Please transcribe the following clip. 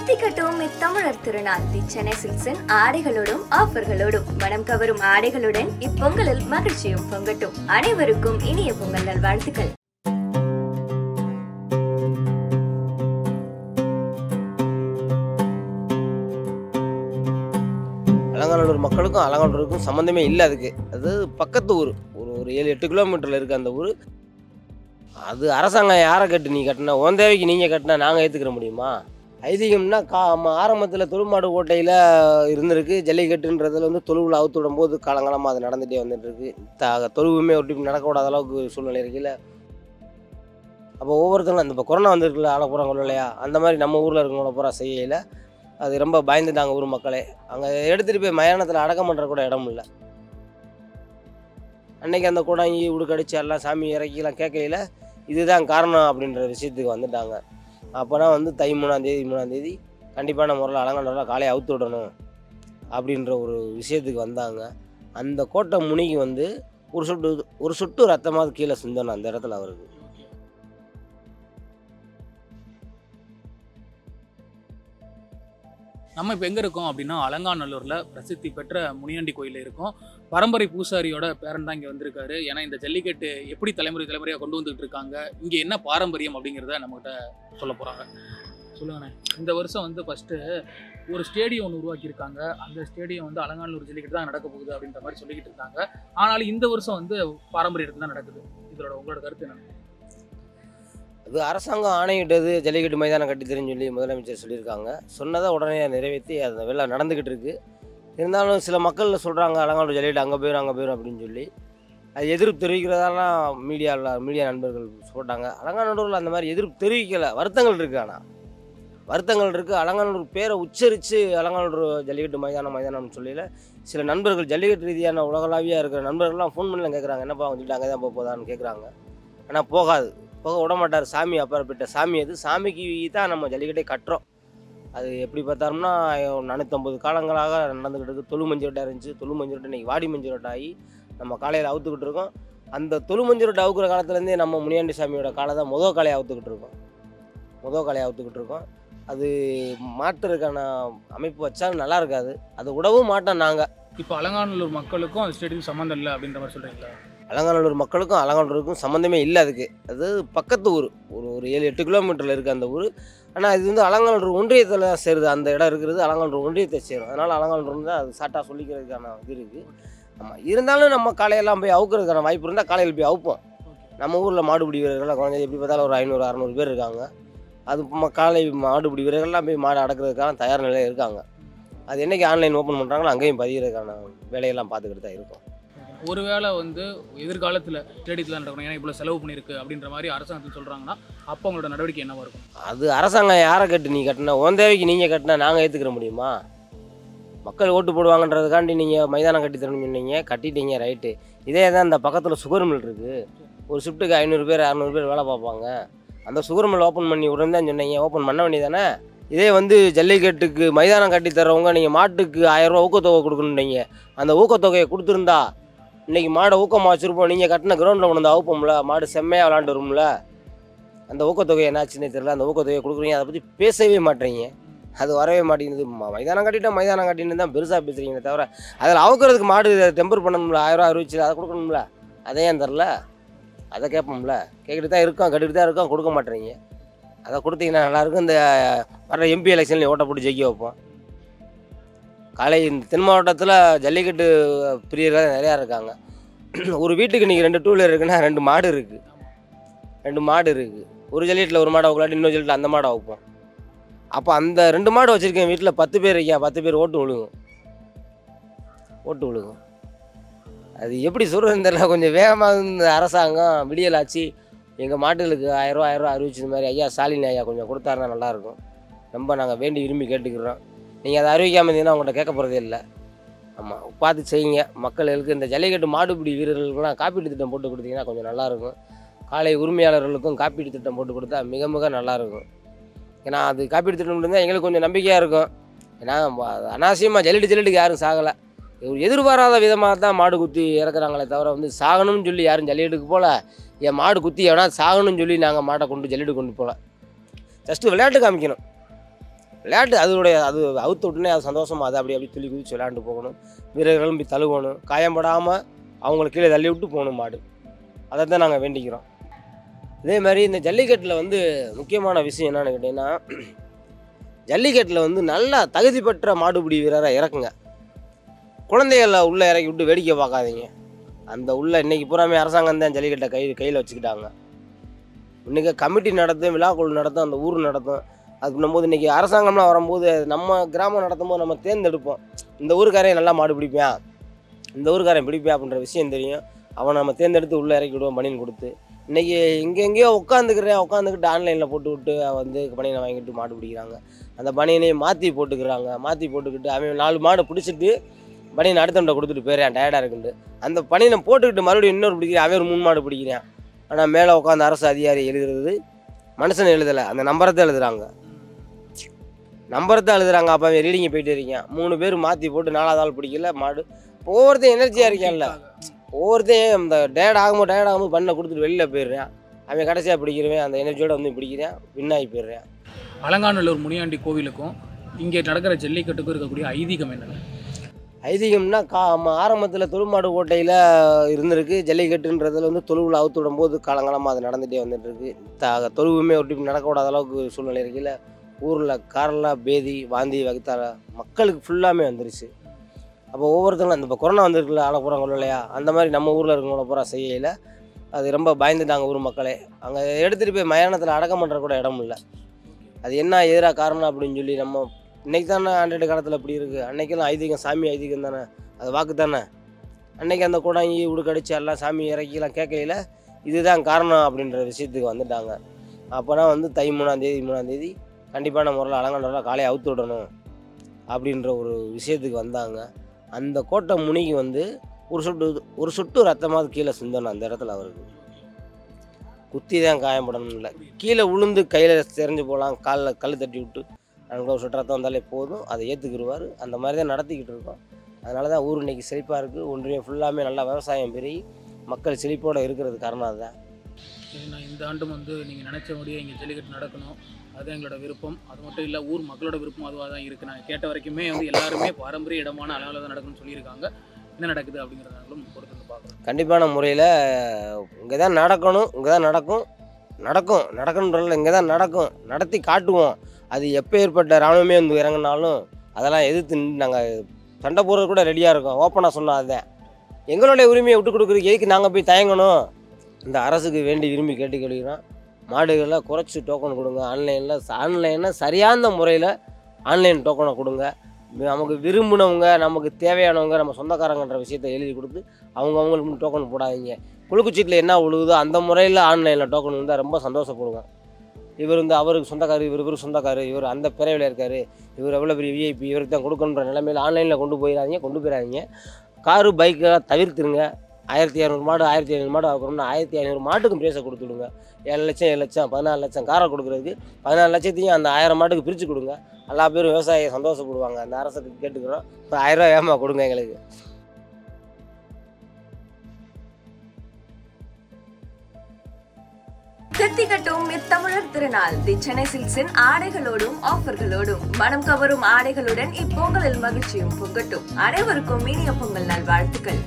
தித்திக்கட்டும் இத்தமிழர் திருநாள் தி சென்னை சில்க்ஸின் ஆடைகளோடும் ஆஃபர்களோடும் மனம் கவரும் ஆடைகளுடன் இப்பொங்கலில் மகிழ்ச்சியும் பொங்கட்டும் அனைவருக்கும் இனிய பொங்கல் நல்வாழ்த்துக்கள் அலங்காநல்லூர் மக்களுக்கும் அலங்காநல்லூருக்கும் சம்மந்தமே இல்லை அதுக்கு அது பக்கத்து ஊர் ஒரு ஒரு ஏழு எட்டு கிலோமீட்டரில் இருக்குது அந்த ஊர் அது அரசாங்கம் யாரை கட்டு நீ கட்டினா உன் தேவைக்கு நீங்கள் கட்டினா நாங்கள் ஏற்றுக்கிற முடியுமா ஐதீகம்னா கா ஆரம்பத்தில் தொழுமாடு கோட்டையில் இருந்திருக்கு ஜல்லிக்கட்டுன்றதுல வந்து தொழுவில் அவுத்து விடும் போது காலங்காலமாக அது நடந்துகிட்டே வந்துட்டு இருக்கு த தொழுவுமே ஒரு டிப் நடக்கக்கூடாத அளவுக்கு சூழ்நிலை இருக்குல்ல அப்போ ஒவ்வொருத்தங்களும் அந்த இப்போ கொரோனா வந்திருக்குல்ல ஆள பூரா கொள்ளலையா அந்த மாதிரி நம்ம ஊரில் இருக்கவங்கள பூரா செய்யல அது ரொம்ப பயந்துட்டாங்க ஊர் மக்களே அங்கே எடுத்துகிட்டு போய் மயானத்தில் அடக்கம் பண்ணுற கூட இடம் இல்லை அன்னைக்கு அந்த கூடாங்கி உடுக்கடிச்சு எல்லாம் சாமி இறக்கிலாம் கேட்கல இதுதான் காரணம் அப்படின்ற விஷயத்துக்கு வந்துட்டாங்க அப்போனா வந்து தை மூணாந்தேதி மூணாந்தேதி கண்டிப்பான முறையில் அலங்காநல்லூரில் காலையை அவுத்து விடணும் அப்படின்ற ஒரு விஷயத்துக்கு வந்தாங்க அந்த கோட்டை முனிக்கு வந்து ஒரு சொட்டு ஒரு சொட்டு ரத்தமாவது கீழே சிந்தணும் அந்த இடத்துல அவருக்கு நம்ம இப்போ எங்கே இருக்கோம் அப்படின்னா அலங்காநல்லூரில் பிரசித்தி பெற்ற முனியாண்டி கோயிலில் இருக்கோம் பரம்பரை பூசாரியோட பேரன் தான் இங்கே வந்திருக்காரு ஏன்னா இந்த ஜல்லிக்கட்டு எப்படி தலைமுறை தலைமுறையாக கொண்டு வந்துட்டு இருக்காங்க இங்கே என்ன பாரம்பரியம் அப்படிங்கிறத நம்மகிட்ட சொல்ல போகிறாங்க சொல்லுங்கண்ணே இந்த வருஷம் வந்து ஃபஸ்ட்டு ஒரு ஸ்டேடியம் ஒன்று உருவாக்கியிருக்காங்க அந்த ஸ்டேடியம் வந்து அலங்காநல்லூர் ஜல்லிக்கட்டு தான் நடக்க போகுது அப்படின்ற மாதிரி சொல்லிக்கிட்டு இருக்காங்க ஆனாலும் இந்த வருஷம் வந்து பாரம்பரியத்துக்கு தான் நடக்குது இதோட உங்களோட கருத்து என்ன அது அரசாங்கம் ஆணையிட்டது ஜல்லிக்கட்டு மைதானம் கட்டித்தரேன்னு சொல்லி முதலமைச்சர் சொல்லியிருக்காங்க சொன்னதை உடனே நிறைவேற்றி அந்த வேலை நடந்துக்கிட்டு இருக்கு இருந்தாலும் சில மக்கள் சொல்கிறாங்க அலங்காடு ஜல்லிக்கட்டு அங்கே போயிடும் அங்கே போயிடும் அப்படின்னு சொல்லி அது எதிர்ப்பு தெரிவிக்கிறதெல்லாம் மீடியாவில் மீடியா நண்பர்கள் சொல்லிட்டாங்க அலங்காநல்லூரில் அந்த மாதிரி எதிர்ப்பு தெரிவிக்கலை வருத்தங்கள் இருக்குது ஆனால் வருத்தங்கள் இருக்குது அலங்காநல்லூர் பேரை உச்சரித்து அலங்காநல்லூர் ஜல்லிக்கட்டு மைதானம் மைதானம்னு சொல்லல சில நண்பர்கள் ஜல்லிக்கட்டு ரீதியான உலகளாவியாக இருக்கிற நண்பர்கள்லாம் ஃபோன் பண்ணி கேட்குறாங்க என்னப்பா வந்துட்டு அங்கே தான் போக போதான்னு கேட்குறாங்க ஆனால் போகாது போக விட மாட்டார் சாமி அப்பாற்பட்ட சாமி அது சாமிக்கு தான் நம்ம ஜல்லிக்கட்டை கட்டுறோம் அது எப்படி பார்த்தாலும்னா நானூற்றம்பது காலங்களாக நடந்துக்கிட்டு இருக்கு தொழு மஞ்சள் இருந்துச்சு தொழு மஞ்சள் இன்னைக்கு வாடி மஞ்சள் ஆகி நம்ம காலையில் அவுத்துக்கிட்டு இருக்கோம் அந்த தொழு மஞ்சள் அவுக்குற காலத்துலேருந்தே நம்ம முனியாண்டி சாமியோட காலை தான் முதல் காலையை அவுத்துக்கிட்டு இருக்கோம் முதல் காலையை அவுத்துக்கிட்டு இருக்கோம் அது மாற்றுறதுக்கான அமைப்பு வச்சாலும் நல்லா இருக்காது அது விடவும் மாட்டோம் நாங்கள் இப்போ அலங்காநல்லூர் மக்களுக்கும் அந்த ஸ்டேடியம் சம்மந்தம் இல்லை அப்படின்ற மாதிரி சொல்கிறீங்களா அலங்காநல்லூர் மக்களுக்கும் அலங்காநல்லூருக்கும் சம்மந்தமே இல்லை அதுக்கு அது பக்கத்து ஊர் ஒரு ஒரு ஏழு எட்டு கிலோமீட்டரில் இருக்குது அந்த ஊர் ஆனால் இது வந்து அலங்காநல்லூர் ஒன்றியத்தில் தான் சேருது அந்த இடம் இருக்கிறது அலங்காநல்லூர் ஒன்றியத்தை சேரும் அதனால் அலங்காநல்லூர் தான் அது சாட்டாக சொல்லிக்கிறதுக்கான இது இருக்குது ஆமாம் இருந்தாலும் நம்ம காலையெல்லாம் போய் அவுக்கிறதுக்கான வாய்ப்பு இருந்தால் காலையில் போய் அவுப்போம் நம்ம ஊரில் மாடுபிடி வீரர்கள்லாம் குறைஞ்சது எப்படி பார்த்தாலும் ஒரு ஐநூறு அறநூறு பேர் இருக்காங்க அது ம- காலை மாடுபிடி வீரர்கள்லாம் போய் மாடு அடக்கிறதுக்கான தயார் நிலையில் இருக்காங்க அது என்னைக்கு ஆன்லைன் ஓப்பன் பண்ணுறாங்களோ அங்கேயும் பதிகிறதுக்கான வேலையெல்லாம் பார்த்துக்கிட்டு தான் இருக்கும் ஒருவேளை வந்து எதிர்காலத்தில் ஸ்டேடியத்தில் நடக்கணும் ஏன்னா இவ்வளோ செலவு பண்ணியிருக்கு அப்படின்ற மாதிரி அரசாங்கத்தில் சொல்கிறாங்கன்னா அப்போ உங்களோட நடவடிக்கை என்னவா இருக்கும் அது அரசாங்கம் யாரை கட்டு நீ கட்டினா உன் தேவைக்கு நீங்கள் கட்டினா நாங்கள் ஏற்றுக்கிற முடியுமா மக்கள் ஓட்டு போடுவாங்கன்றதுக்காண்டி நீங்கள் மைதானம் கட்டி தரணும்னு சொன்னீங்க கட்டிட்டீங்க ரைட்டு இதே தான் இந்த பக்கத்தில் சுகர் மில் இருக்குது ஒரு ஷிஃப்ட்டுக்கு ஐநூறு பேர் அறநூறு பேர் வேலை பார்ப்பாங்க அந்த சுகர் மில் ஓப்பன் பண்ணி விடுன்னு தான் சொன்னீங்க ஓப்பன் பண்ண வேண்டியதானே இதே வந்து ஜல்லிக்கட்டுக்கு மைதானம் கட்டி தர்றவங்க நீங்கள் மாட்டுக்கு ஆயிரரூவா ஊக்கத்தொகை கொடுக்கணுன்னீங்க அந்த ஊக்கத்தொகையை கொடுத்துருந்தா இன்னைக்கு மாடை ஊக்கமாக வச்சுருப்போம் நீங்கள் கட்டின கிரவுண்டில் கொண்டு வந்து அவுப்போம்ல மாடு செம்மையாக விளாண்டு வரும்ல அந்த ஊக்கத்தொகை என்னாச்சுன்னே தெரியல அந்த ஊக்கத்தொகையை கொடுக்குறீங்க அதை பற்றி பேசவே மாட்டேங்க அது வரவே மாட்டேங்குது ம- மைதானம் கட்டிட்டா மைதானம் கட்டின்னு தான் பெருசாக பேசுகிறீங்களே தவிர அதில் அவுக்கிறதுக்கு மாடு டெம்பர் பண்ணணும்ல ஆயிரம் அறுபச்சு அதை கொடுக்கணும்ல அதை ஏன் தரல அதை கேட்போம்ல கேட்டுட்டு தான் இருக்கோம் கட்டிட்டு தான் இருக்கோம் கொடுக்க மாட்டேறீங்க அதை கொடுத்தீங்கன்னா நல்லாயிருக்கும் இந்த வர எம்பி எலெக்ஷனில் ஓட்ட போட்டு ஜெயிக்க வைப்போம் காலை இந்த தென் மாவட்டத்தில் ஜல்லிக்கட்டு பிரியர்கள் நிறையா இருக்காங்க ஒரு வீட்டுக்கு நீங்கள் ரெண்டு டூ வீலர் இருக்குன்னா ரெண்டு மாடு இருக்குது ரெண்டு மாடு இருக்குது ஒரு ஜல்லிக்கட்டில் ஒரு மாடை வைக்கலாட்டி இன்னொரு ஜல்லிக்கட்டில் அந்த மாடை வைப்போம் அப்போ அந்த ரெண்டு மாடு வச்சுருக்கேன் வீட்டில் பத்து பேர் இருக்கா பத்து பேர் ஓட்டு விழுகும் ஓட்டு விழுகும் அது எப்படி சொல்கிறதுன்னு தெரியல கொஞ்சம் வேகமாக இந்த அரசாங்கம் விடியலாச்சு எங்கள் மாட்டுகளுக்கு ஆயிரரூவா ஆயிரரூவா அறிவிச்சது மாதிரி ஐயா ஸ்டாலின் ஐயா கொஞ்சம் கொடுத்தாருன்னா நல்லாயிருக்கும் ரொம்ப நாங்கள் வேண்டி விரும்பி கேட்டுக்கிறோம் நீங்கள் அதை அறிவிக்காமல் இருந்தீங்கன்னா உங்கள்கிட்ட கேட்க போகிறதே இல்லை ஆமாம் பார்த்து செய்யுங்க மக்களுக்கு இந்த ஜல்லிக்கட்டு மாடுபிடி வீரர்களுக்கெல்லாம் காப்பீட்டு திட்டம் போட்டு கொடுத்தீங்கன்னா கொஞ்சம் நல்லாயிருக்கும் காலை உரிமையாளர்களுக்கும் காப்பீட்டு திட்டம் போட்டு கொடுத்தா மிக மிக நல்லாயிருக்கும் ஏன்னா அது காப்பீட்டு திட்டம் இருந்தால் எங்களுக்கு கொஞ்சம் நம்பிக்கையாக இருக்கும் ஏன்னா ம- அனாவசியமாக ஜல்லிட்டு ஜல்லிட்டுக்கு யாரும் சாகலை ஒரு எதிர்பாராத விதமாக தான் மாடு குத்தி இறக்குறாங்களே தவிர வந்து சாகணும்னு சொல்லி யாரும் ஜல்லிக்கட்டுக்கு போகல என் மாடு குத்தி எவனா சாகணும்னு சொல்லி நாங்கள் மாட்டை கொண்டு ஜல்லிட்டு கொண்டு போகல ஜஸ்ட்டு விளையாட்டு காமிக்கணும் விளையாட்டு அதனுடைய அது அவுத்து விட்டுனே அது சந்தோஷமா அதை அப்படி அப்படி துள்ளி குதிச்சு விளையாண்டு போகணும் வீரர்களும் போய் தழுவணும் காயம்படாமல் அவங்கள கீழே தள்ளி விட்டு போகணும் மாடு அதை தான் நாங்கள் வேண்டிக்கிறோம் அதே மாதிரி இந்த ஜல்லிக்கட்டில் வந்து முக்கியமான விஷயம் என்னன்னு கேட்டிங்கன்னா ஜல்லிக்கட்டில் வந்து நல்லா தகுதி பெற்ற மாடுபிடி வீரரை இறக்குங்க குழந்தைகளை உள்ளே இறக்கி விட்டு வேடிக்கை பார்க்காதீங்க அந்த உள்ள இன்னைக்கு பூராமே அரசாங்கம் தான் ஜல்லிக்கட்டை கை கையில் வச்சுக்கிட்டாங்க இன்றைக்கி கமிட்டி நடத்தும் விழாக்குழு நடத்தும் அந்த ஊர் நடத்தும் அது பண்ணும்போது இன்றைக்கி அரசாங்கம்லாம் வரும்போது நம்ம கிராமம் நடத்தும் போது நம்ம தேர்ந்தெடுப்போம் இந்த ஊருக்காரையும் நல்லா மாடு பிடிப்பான் இந்த ஊருக்காரன் பிடிப்பான் அப்படின்ற விஷயம் தெரியும் அவனை நம்ம தேர்ந்தெடுத்து உள்ளே இறக்கி விடுவோம் பனியன் கொடுத்து இன்றைக்கி இங்கே எங்கேயோ உட்காந்துக்கிறேன் உட்காந்துக்கிட்டு ஆன்லைனில் போட்டு விட்டு வந்து பனியனை வாங்கிட்டு மாடு பிடிக்கிறாங்க அந்த பனியனையும் மாற்றி போட்டுக்கிறாங்க மாற்றி போட்டுக்கிட்டு அவன் நாலு மாடு பிடிச்சிட்டு பனியன் அடுத்தவன்ட்ட கொடுத்துட்டு போயிடுறான் டயர்டாக இருக்குன்ட்டு அந்த பனியனை போட்டுக்கிட்டு மறுபடியும் இன்னொரு பிடிக்கிறான் அவன் ஒரு மூணு மாடு பிடிக்கிறான் ஆனால் மேலே உட்காந்து அரசு அதிகாரி எழுதுறது மனுஷன் எழுதலை அந்த நம்பரத்தை எழுதுறாங்க நம்பரத்தை எழுதுறாங்க அப்போ அவன் ரீடிங்கை போயிட்டு இருக்கான் மூணு பேர் மாற்றி போட்டு நாலாவது ஆள் பிடிக்கல மாடு ஒவ்வொருத்தையும் எனர்ஜியாக இருக்கான்ல ஒவ்வொருத்தையும் இந்த டயர்ட் ஆகும்போது டயர்ட் ஆகும்போது பண்ணை கொடுத்துட்டு வெளியில் போயிடுறான் அவன் கடைசியாக பிடிக்கிறவன் அந்த எனர்ஜியோட வந்து பிடிக்கிறான் வின்னாகி போயிடுறான் அலங்காநல்லூர் முனியாண்டி கோவிலுக்கும் இங்கே நடக்கிற ஜல்லிக்கட்டுக்கும் இருக்கக்கூடிய ஐதீகம் என்னங்க ஐதீகம்னா கா ஆரம்பத்தில் தொழுமாடு கோட்டையில் இருந்திருக்கு ஜல்லிக்கட்டுன்றதுல வந்து தொழுவில் அவுத்து விடும்போது காலங்காலமாக அது நடந்துகிட்டே வந்துட்டு இருக்கு த தொழுவுமே ஒரு டிப் நடக்க விடாத அளவுக்கு சூழ்நிலை இருக்கையில் ஊரில் காரலா பேதி வாந்தி வகுத்தால மக்களுக்கு ஃபுல்லாமே வந்துருச்சு அப்போ ஒவ்வொருத்தங்களும் அந்த இப்போ கொரோனா வந்திருக்குல்ல ஆள பூரா கொள்ள இல்லையா அந்த மாதிரி நம்ம ஊரில் இருக்கவங்கள பூரா செய்யல அது ரொம்ப பயந்துட்டாங்க ஊர் மக்களே அங்கே எடுத்துகிட்டு போய் மயானத்தில் அடக்கம் பண்ணுற கூட இடம் இல்லை அது என்ன எதிராக காரணம் அப்படின்னு சொல்லி நம்ம இன்னைக்கு தானே ஆண்ட்ராய்டு காலத்தில் இப்படி இருக்குது அன்னைக்கெல்லாம் ஐதீகம் சாமி ஐதீகம் தானே அது வாக்கு தானே அன்னைக்கு அந்த குடாங்கி உடுக்கடிச்சு எல்லாம் சாமி இறக்கிலாம் கேட்கல இதுதான் காரணம் அப்படின்ற விஷயத்துக்கு வந்துட்டாங்க அப்போனா வந்து தை மூணாந்தேதி மூணாந்தேதி கண்டிப்பான முறையில் அலங்காநல்லூரில் காலையை அவுத்து விடணும் அப்படின்ற ஒரு விஷயத்துக்கு வந்தாங்க அந்த கோட்டை முனிக்கு வந்து ஒரு சொட்டு ஒரு சொட்டு ரத்தமாவது கீழே சிந்தணும் அந்த இடத்துல அவருக்கு குத்தி தான் காயப்படணும் இல்லை கீழே உளுந்து கையில் தெரிஞ்சு போகலாம் காலில் கல் தட்டி விட்டு நமக்கு ஒரு சொட்டு ரத்தம் வந்தாலே போதும் அதை ஏற்றுக்கிடுவார் அந்த மாதிரி தான் நடத்திக்கிட்டு இருக்கோம் அதனால தான் ஊர் இன்னைக்கு செழிப்பாக இருக்குது ஒன்றியம் ஃபுல்லாமே நல்லா விவசாயம் பெருகி மக்கள் செழிப்போடு இருக்கிறது காரணம் அதுதான் ஏன்னா இந்த ஆண்டும் வந்து நீங்கள் நினச்சபடியே இங்கே ஜல்லிக்கட்டு நடக்கணும் அது எங்களோட விருப்பம் அது மட்டும் இல்லை ஊர் மக்களோட விருப்பம் அதுவாக தான் இருக்குது நாங்கள் கேட்ட வரைக்குமே வந்து எல்லாருமே பாரம்பரிய இடமான அளவில் தான் நடக்கணும்னு சொல்லியிருக்காங்க என்ன நடக்குது அப்படிங்கிறத நாங்களும் பொறுத்து வந்து பார்க்குறோம் கண்டிப்பான முறையில் இங்கே தான் நடக்கணும் இங்கே தான் நடக்கும் நடக்கும் நடக்கணுன்றல இங்கே தான் நடக்கும் நடத்தி காட்டுவோம் அது எப்போ ஏற்பட்ட ராணுவமே வந்து இறங்கினாலும் அதெல்லாம் எதிர்த்து நாங்கள் சண்டை போடுறது கூட ரெடியாக இருக்கோம் ஓப்பனாக சொன்னால் அதுதான் எங்களுடைய உரிமையை விட்டு கொடுக்குறதுக்கு எதுக்கு நாங்கள் போய் தயங்கணும் இந்த அரசுக்கு வேண்டி விரும்பி கேட்டுக்கொள்கிறோம் மாடுகளை குறைச்சி டோக்கன் கொடுங்க ஆன்லைனில் ஆன்லைனில் சரியான முறையில் ஆன்லைன் டோக்கனை கொடுங்க நமக்கு விரும்பினவங்க நமக்கு தேவையானவங்க நம்ம சொந்தக்காரங்கன்ற விஷயத்தை எழுதி கொடுத்து அவங்க அவங்களுக்கு டோக்கன் போடாதீங்க குழுக்குச்சீட்டில் என்ன விழுகுதோ அந்த முறையில் ஆன்லைனில் டோக்கன் வந்தால் ரொம்ப சந்தோஷப்படுவேன் இவர் வந்து அவருக்கு சொந்தக்காரர் இவர் இவர் சொந்தக்காரர் இவர் அந்த பிறவியில் இருக்கார் இவர் எவ்வளோ பெரிய விஐபி இவருக்கு தான் கொடுக்கணுன்ற நிலைமையில் ஆன்லைனில் கொண்டு போயிடாதீங்க கொண்டு போயிடாதீங்க காரு பைக்கெல்லாம் தவிர்த்துருங்க ஆயிரத்தி இரநூறு மாடு ஆயிரத்தி ஐநூறு மாடு ஆகணும்னா ஆயிரத்தி ஐநூறு மாட்டுக்கும் பேச கொடுத்துடுங்க ஏழு லட்சம் ஏழு லட்சம் பதினாலு லட்சம் காரை கொடுக்குறதுக்கு பதினாலு லட்சத்தையும் அந்த ஆயிரம் மாட்டுக்கு பிரித்து கொடுங்க எல்லா பேரும் விவசாயியை சந்தோஷப்படுவாங்க அந்த அரசுக்கு கேட்டுக்கிறோம் இப்போ ஆயிரம் ரூபா ஏமா கொடுங்க எங்களுக்கு கத்திக்கட்டும் இத்தமிழர் திருநாள் தி சென்னை சில்க்ஸின் ஆடைகளோடும் ஆஃபர்களோடும் மனம் கவரும் ஆடைகளுடன் இப்பொங்கலில் மகிழ்ச்சியும் பொங்கட்டும் அனைவருக்கும் இனிய பொங்கல் நல்வாழ்த்துக்கள்